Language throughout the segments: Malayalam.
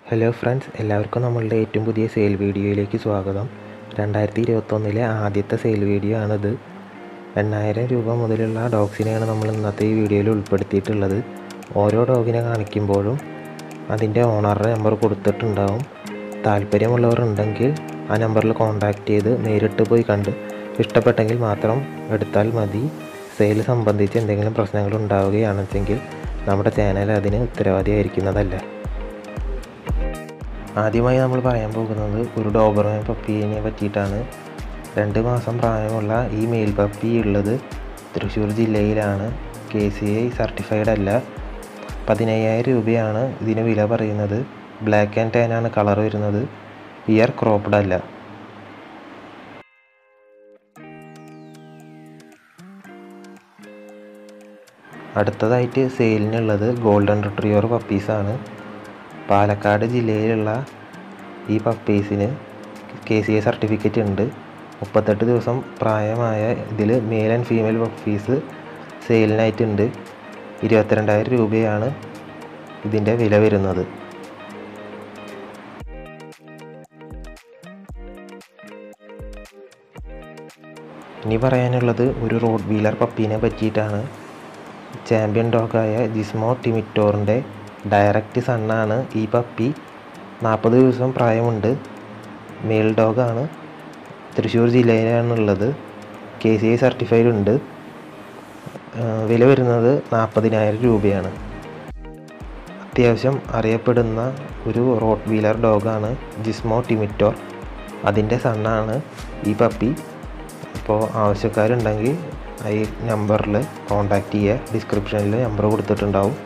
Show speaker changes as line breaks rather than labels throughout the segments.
ഹലോ ഫ്രണ്ട്സ് എല്ലാവർക്കും നമ്മളുടെ ഏറ്റവും പുതിയ സെയിൽ വീഡിയോയിലേക്ക് സ്വാഗതം രണ്ടായിരത്തി ഇരുപത്തൊന്നിലെ ആദ്യത്തെ സെയിൽ വീഡിയോ ആണിത് എണ്ണായിരം രൂപ മുതലുള്ള ഡോഗ്സിനെയാണ് നമ്മൾ ഇന്നത്തെ ഈ വീഡിയോയിൽ ഉൾപ്പെടുത്തിയിട്ടുള്ളത് ഓരോ ഡോഗിനെ കാണിക്കുമ്പോഴും അതിൻ്റെ ഓണറുടെ നമ്പർ കൊടുത്തിട്ടുണ്ടാവും താല്പര്യമുള്ളവർ ഉണ്ടെങ്കിൽ ആ നമ്പറിൽ കോൺടാക്റ്റ് ചെയ്ത് നേരിട്ട് പോയി കണ്ട് ഇഷ്ടപ്പെട്ടെങ്കിൽ മാത്രം എടുത്താൽ മതി സെയിൽ സംബന്ധിച്ച് എന്തെങ്കിലും പ്രശ്നങ്ങൾ ഉണ്ടാവുകയാണെന്നെങ്കിൽ നമ്മുടെ ചാനൽ അതിന് ഉത്തരവാദിയായിരിക്കുന്നതല്ല ആദ്യമായി നമ്മൾ പറയാൻ പോകുന്നത് ഒരു ഡോബർമാൻ പപ്പീനെ പറ്റിയിട്ടാണ് രണ്ട് മാസം പ്രായമുള്ള ഈ മെയിൽ പപ്പി ഉള്ളത് തൃശ്ശൂർ ജില്ലയിലാണ് കെ സി ഐ സർട്ടിഫൈഡ് അല്ല പതിനയ്യായിരം രൂപയാണ് ഇതിന് വില പറയുന്നത് ബ്ലാക്ക് ആൻഡ് ടാൻ ആണ് കളർ വരുന്നത് ഇയർ ക്രോപ്ഡ് അല്ല അടുത്തതായിട്ട് സെയിലിനുള്ളത് ഗോൾഡൻ റിട്രീവർ പപ്പീസാണ് പാലക്കാട് ജില്ലയിലുള്ള ഈ പപ്പീസിന് കെ സി ഐ സർട്ടിഫിക്കറ്റ് ഉണ്ട് മുപ്പത്തെട്ട് ദിവസം പ്രായമായ ഇതിൽ മെയിൽ ആൻഡ് ഫീമെയിൽ പപ്പീസ് സെയിലിനായിട്ടുണ്ട് ഇരുപത്തിരണ്ടായിരം രൂപയാണ് ഇതിൻ്റെ വില വരുന്നത് ഇനി പറയാനുള്ളത് ഒരു റോഡ് വീലർ പപ്പീനെ പറ്റിയിട്ടാണ് ചാമ്പ്യൻ ഡോഗായ ജിസ്മോ ടിമിറ്റോറിൻ്റെ ഡയറക്റ്റ് സണ്ണാണ് ഈ പപ്പി നാൽപ്പത് ദിവസം പ്രായമുണ്ട് മെയിൽ ഡോഗാണ് തൃശ്ശൂർ ജില്ലയിലാണുള്ളത് കെ സി ഐ സർട്ടിഫൈഡ് ഉണ്ട് വില വരുന്നത് നാൽപ്പതിനായിരം രൂപയാണ് അത്യാവശ്യം അറിയപ്പെടുന്ന ഒരു റോഡ് വീലർ ഡോഗാണ് ജിസ്മോ ടിമിറ്റോർ അതിൻ്റെ സണ്ണാണ് ഈ പപ്പി അപ്പോൾ ആവശ്യക്കാരുണ്ടെങ്കിൽ ഈ നമ്പറിൽ കോൺടാക്റ്റ് ചെയ്യുക ഡിസ്ക്രിപ്ഷനിൽ നമ്പർ കൊടുത്തിട്ടുണ്ടാവും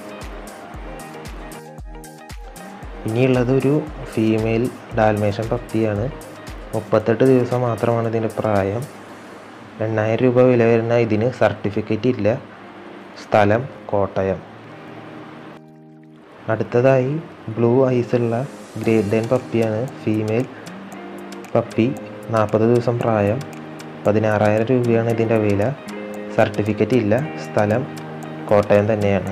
ഇനിയുള്ളത് ഒരു ഫീമെയിൽ ഡാൽമേഷൻ പപ്പിയാണ് മുപ്പത്തെട്ട് ദിവസം മാത്രമാണ് ഇതിൻ്റെ പ്രായം എണ്ണായിരം രൂപ വില വരുന്ന ഇതിന് സർട്ടിഫിക്കറ്റ് ഇല്ല സ്ഥലം കോട്ടയം അടുത്തതായി ബ്ലൂ ഐസ് ഉള്ള ഗ്രേറ്റ് ഡെൻ പപ്പിയാണ് ഫീമെയിൽ പപ്പി നാൽപ്പത് ദിവസം പ്രായം പതിനാറായിരം രൂപയാണ് ഇതിൻ്റെ വില സർട്ടിഫിക്കറ്റ് ഇല്ല സ്ഥലം കോട്ടയം തന്നെയാണ്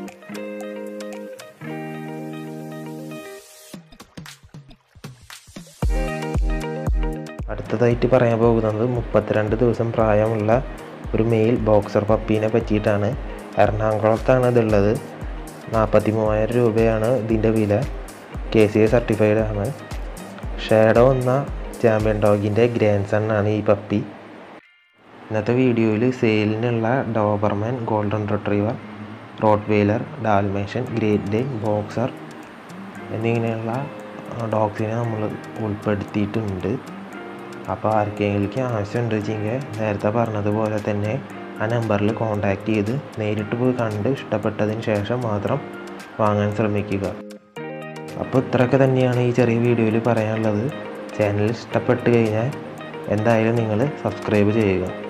അടുത്തതായിട്ട് പറയാൻ പോകുന്നത് മുപ്പത്തിരണ്ട് ദിവസം പ്രായമുള്ള ഒരു മെയിൽ ബോക്സർ പപ്പീനെ പറ്റിയിട്ടാണ് എറണാകുളത്താണ് ഇതുള്ളത് നാൽപ്പത്തി മൂവായിരം രൂപയാണ് ഇതിൻ്റെ വില കെ സി എ സർട്ടിഫൈഡ് ആണ് ഷേഡോ എന്ന ചാമ്പ്യൻ ഡോഗിൻ്റെ ഗ്രാൻഡ് സൺ ആണ് ഈ പപ്പി ഇന്നത്തെ വീഡിയോയിൽ സെയിലിനുള്ള doberman golden retriever rottweiler dalmatian great dane boxer എന്നിങ്ങനെയുള്ള ഡോഗ്സിനെ നമ്മൾ ഉൾപ്പെടുത്തിയിട്ടുണ്ട് അപ്പോൾ ആർക്കെങ്കിലും ആവശ്യമുണ്ട് വെച്ചെങ്കിൽ നേരത്തെ പറഞ്ഞതുപോലെ തന്നെ ആ നമ്പറിൽ കോൺടാക്റ്റ് ചെയ്ത് നേരിട്ട് പോയി കണ്ട് ഇഷ്ടപ്പെട്ടതിന് ശേഷം മാത്രം വാങ്ങാൻ ശ്രമിക്കുക അപ്പോൾ ഇത്രയൊക്കെ തന്നെയാണ് ഈ ചെറിയ വീഡിയോയിൽ പറയാനുള്ളത് ചാനൽ ഇഷ്ടപ്പെട്ട് കഴിഞ്ഞാൽ എന്തായാലും നിങ്ങൾ സബ്സ്ക്രൈബ് ചെയ്യുക